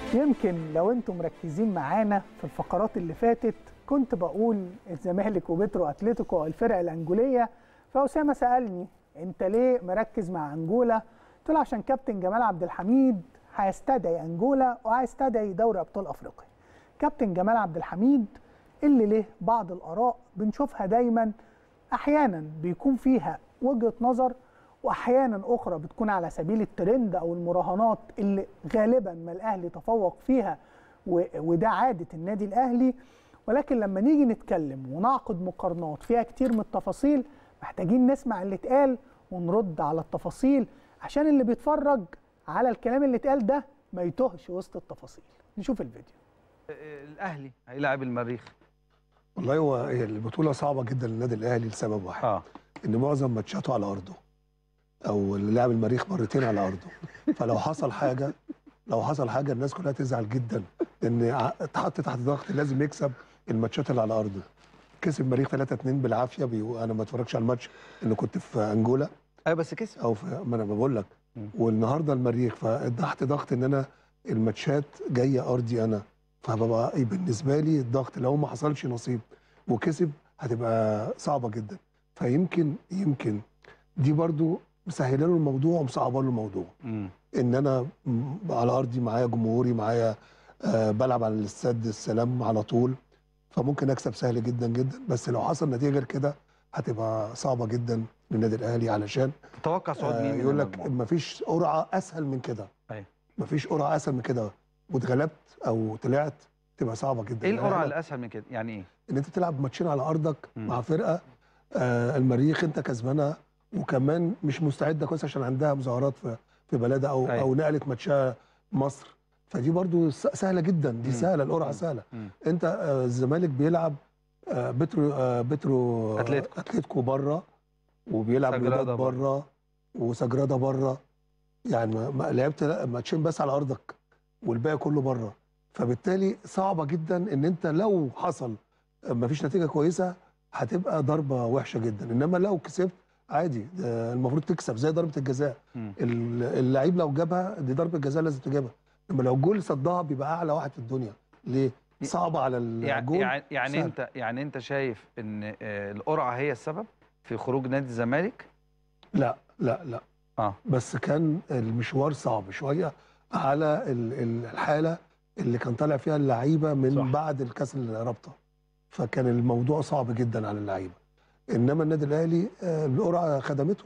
يمكن لو انتم مركزين معانا في الفقرات اللي فاتت كنت بقول الزمالك وبترو اتلتيكو والفرق الانجوليه فاسامه سالني انت ليه مركز مع انجولا؟ قلت له عشان كابتن جمال عبد الحميد هيستدعي انجولا وهيستدعي دوري ابطال افريقيا. كابتن جمال عبد الحميد اللي له بعض الاراء بنشوفها دايما احيانا بيكون فيها وجهه نظر واحيانا اخرى بتكون على سبيل الترند او المراهنات اللي غالبا ما الاهلي تفوق فيها و- وده عاده النادي الاهلي ولكن لما نيجي نتكلم ونعقد مقارنات فيها كتير من التفاصيل محتاجين نسمع اللي اتقال ونرد على التفاصيل عشان اللي بيتفرج على الكلام اللي اتقال ده ما يتوهش وسط التفاصيل نشوف الفيديو الاهلي هيلاعب المريخ والله هو هي البطوله صعبه جدا للنادي الاهلي لسبب واحد اه ان معظم ماتشاته على ارضه او اللي لعب المريخ مرتين على ارضه فلو حصل حاجه لو حصل حاجه الناس كلها تزعل جدا لان ع- اتحط تحت ضغط لازم يكسب الماتشات اللي على ارضه كسب المريخ 3 2 بالعافيه بي... انا ما اتفرجش على الماتش ان كنت في انجولا ايوه بس كسب او في ما انا بقول لك مم. والنهارده المريخ فتحت ضغط ان انا الماتشات جايه ارضي انا فببقى إيه بالنسبه لي الضغط لو ما حصلش نصيب وكسب هتبقى صعبه جدا فيمكن يمكن دي برضو مسهله له الموضوع ومصعبه له الموضوع مم. ان انا م- على ارضي معايا جمهوري معايا آه بلعب على الاستاد السلام على طول فممكن اكسب سهل جدا جدا بس لو حصل نتيجه غير كده هتبقى صعبه جدا للنادي الاهلي علشان تتوقع صعود آه مين من يقول لك المجموعة؟ مفيش قرعه اسهل من كده أيوة. مفيش قرعه اسهل من كده واتغلبت او طلعت تبقى صعبه جدا ايه القرعه يعني اللي اسهل من كده يعني ايه ان انت تلعب ماتشين على ارضك مم. مع فرقه آه المريخ انت كسبانها وكمان مش مستعده كويس عشان عندها مظاهرات في في بلدها او أيوة. او نقلت ماتشها مصر فدي برضو س- سهله جدا دي مم. سهله القرعه مم. سهله مم. انت آه الزمالك بيلعب آه بترو آه بترو أتلتيكو. اتلتيكو بره وبيلعب سجرادة وداد بره. بره وسجراده بره يعني ما- ما لعبت ماتشين بس على ارضك والباقي كله بره فبالتالي صعبه جدا ان انت لو حصل ما فيش نتيجه كويسه هتبقى ضربه وحشه جدا انما لو كسبت عادي ده المفروض تكسب زي ضربه الجزاء مم. ال- اللعيب لو جابها دي ضربه جزاء لازم تجيبها لما لو جول صدها بيبقى اعلى واحد في الدنيا ليه صعبه على يعني الجول يعني, يعني سهل. انت يعني انت شايف ان آه، القرعه هي السبب في خروج نادي الزمالك لا لا لا اه بس كان المشوار صعب شويه على ال- ال- الحاله اللي كان طالع فيها اللعيبه من صح. صح. بعد الكاس الرابطه فكان الموضوع صعب جدا على اللعيبه انما النادي الاهلي آه، القرعه خدمته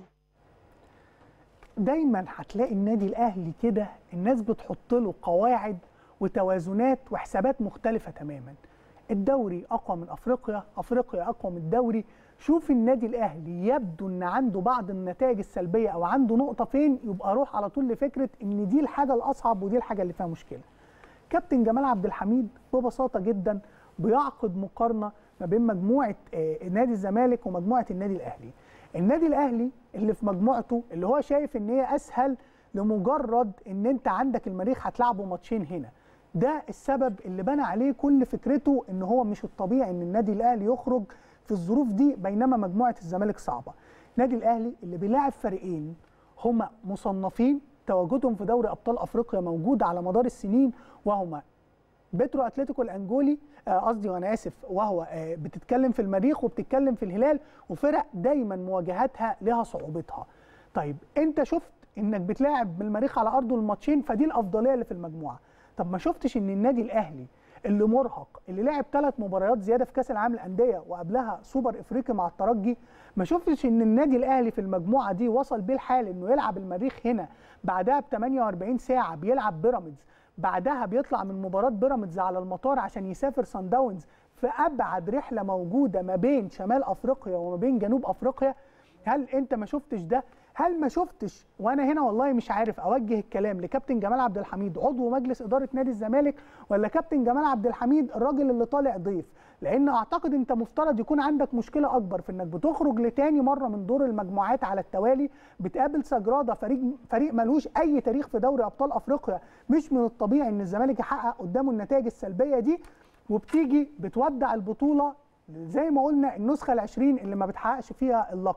دايما هتلاقي النادي الاهلي كده الناس بتحط له قواعد وتوازنات وحسابات مختلفه تماما الدوري اقوى من افريقيا افريقيا اقوى من الدوري شوف النادي الاهلي يبدو ان عنده بعض النتائج السلبيه او عنده نقطه فين يبقى روح على طول لفكره ان دي الحاجه الاصعب ودي الحاجه اللي فيها مشكله كابتن جمال عبد الحميد ببساطه جدا بيعقد مقارنه ما بين مجموعه آه، نادي الزمالك ومجموعه النادي الاهلي النادي الاهلي اللي في مجموعته اللي هو شايف ان هي اسهل لمجرد ان انت عندك المريخ هتلعبه ماتشين هنا ده السبب اللي بنى عليه كل فكرته ان هو مش الطبيعي ان النادي الاهلي يخرج في الظروف دي بينما مجموعه الزمالك صعبه النادي الاهلي اللي بيلاعب فريقين هما مصنفين تواجدهم في دوري ابطال افريقيا موجود على مدار السنين وهما بترو اتلتيكو الانجولي آه، قصدي وانا اسف وهو آه، بتتكلم في المريخ وبتتكلم في الهلال وفرق دايما مواجهاتها لها صعوبتها طيب انت شفت انك بتلاعب بالمريخ على ارضه الماتشين فدي الافضليه اللي في المجموعه طب ما شفتش ان النادي الاهلي اللي مرهق اللي لعب ثلاث مباريات زياده في كاس العالم للانديه وقبلها سوبر افريقي مع الترجي ما شفتش ان النادي الاهلي في المجموعه دي وصل بيه الحال انه يلعب المريخ هنا بعدها ب 48 ساعه بيلعب بيراميدز بعدها بيطلع من مباراه بيراميدز على المطار عشان يسافر سان داونز في ابعد رحله موجوده ما بين شمال افريقيا وما بين جنوب افريقيا هل انت ما شفتش ده هل ما شفتش وانا هنا والله مش عارف اوجه الكلام لكابتن جمال عبد الحميد عضو مجلس اداره نادي الزمالك ولا كابتن جمال عبد الحميد الراجل اللي طالع ضيف لان اعتقد انت مفترض يكون عندك مشكله اكبر في انك بتخرج لتاني مره من دور المجموعات على التوالي بتقابل سجراده فريق فريق ملوش اي تاريخ في دوري ابطال افريقيا مش من الطبيعي ان الزمالك يحقق قدامه النتائج السلبيه دي وبتيجي بتودع البطوله زي ما قلنا النسخه العشرين اللي ما بتحققش فيها اللقب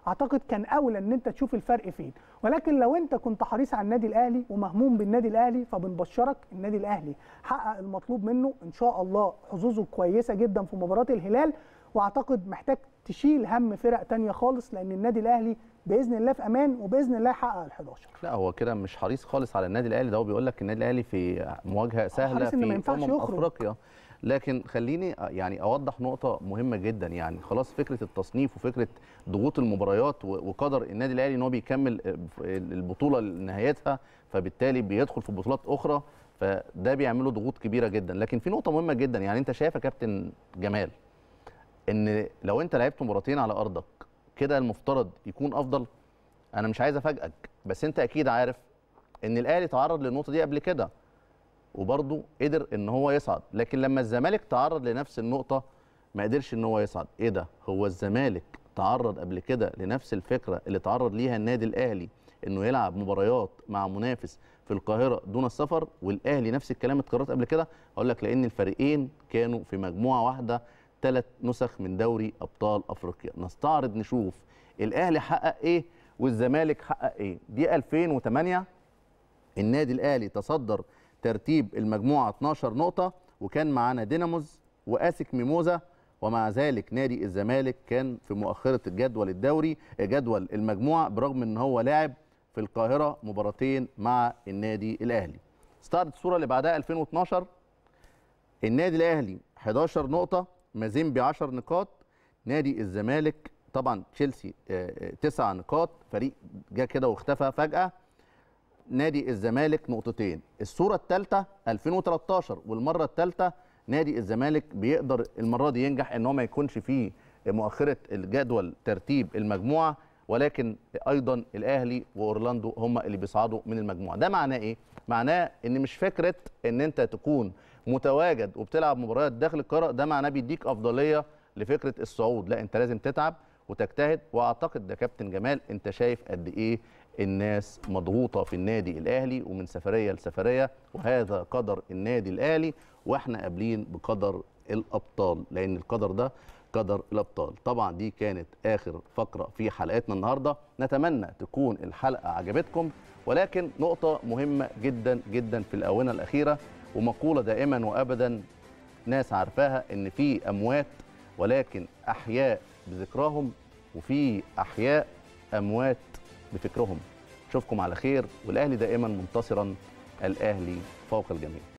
اعتقد كان اولى ان انت تشوف الفرق فين ولكن لو انت كنت حريص على النادي الاهلي ومهموم بالنادي الاهلي فبنبشرك النادي الاهلي حقق المطلوب منه ان شاء الله حظوظه كويسه جدا في مباراه الهلال واعتقد محتاج تشيل هم فرق تانية خالص لان النادي الاهلي باذن الله في امان وباذن الله يحقق ال11 لا هو كده مش حريص خالص على النادي الاهلي ده هو بيقول لك النادي الاهلي في مواجهه سهله حريص إن ما في ينفعش امم يخرج. افريقيا لكن خليني يعني اوضح نقطه مهمه جدا يعني خلاص فكره التصنيف وفكره ضغوط المباريات و- وقدر النادي الاهلي ان هو بيكمل البطوله لنهايتها فبالتالي بيدخل في بطولات اخرى فده بيعمله ضغوط كبيره جدا لكن في نقطه مهمه جدا يعني انت شايف يا كابتن جمال ان لو انت لعبت مباراتين على ارضك كده المفترض يكون افضل انا مش عايز افاجئك بس انت اكيد عارف ان الاهلي تعرض للنقطه دي قبل كده وبرضه قدر ان هو يصعد لكن لما الزمالك تعرض لنفس النقطه ما قدرش ان هو يصعد ايه ده هو الزمالك تعرض قبل كده لنفس الفكره اللي تعرض ليها النادي الاهلي انه يلعب مباريات مع منافس في القاهره دون السفر والاهلي نفس الكلام اتكررت قبل كده اقول لك لان الفريقين كانوا في مجموعه واحده ثلاث نسخ من دوري ابطال افريقيا نستعرض نشوف الاهلي حقق ايه والزمالك حقق ايه دي 2008 النادي الاهلي تصدر ترتيب المجموعه 12 نقطه وكان معانا ديناموز واسك ميموزا ومع ذلك نادي الزمالك كان في مؤخره الجدول الدوري جدول المجموعه برغم ان هو لاعب في القاهره مباراتين مع النادي الاهلي استعرض الصوره اللي بعدها 2012 النادي الاهلي 11 نقطه مازيمبي 10 نقاط نادي الزمالك طبعا تشيلسي 9 نقاط فريق جه كده واختفى فجاه نادي الزمالك نقطتين الصوره الثالثه 2013 والمره الثالثه نادي الزمالك بيقدر المره دي ينجح ان هو ما يكونش فيه مؤخره الجدول ترتيب المجموعه ولكن ايضا الاهلي واورلاندو هم اللي بيصعدوا من المجموعه ده معناه ايه معناه ان مش فكره ان انت تكون متواجد وبتلعب مباريات داخل القاره ده معناه بيديك افضليه لفكره الصعود لا انت لازم تتعب وتجتهد واعتقد ده كابتن جمال انت شايف قد ايه الناس مضغوطه في النادي الاهلي ومن سفريه لسفريه وهذا قدر النادي الاهلي واحنا قابلين بقدر الابطال لان القدر ده قدر الابطال طبعا دي كانت اخر فقره في حلقتنا النهارده نتمنى تكون الحلقه عجبتكم ولكن نقطه مهمه جدا جدا في الاونه الاخيره ومقوله دائما وابدا ناس عارفاها ان في اموات ولكن احياء بذكراهم وفي احياء اموات بفكرهم اشوفكم على خير والاهلي دائما منتصرا الاهلي فوق الجميع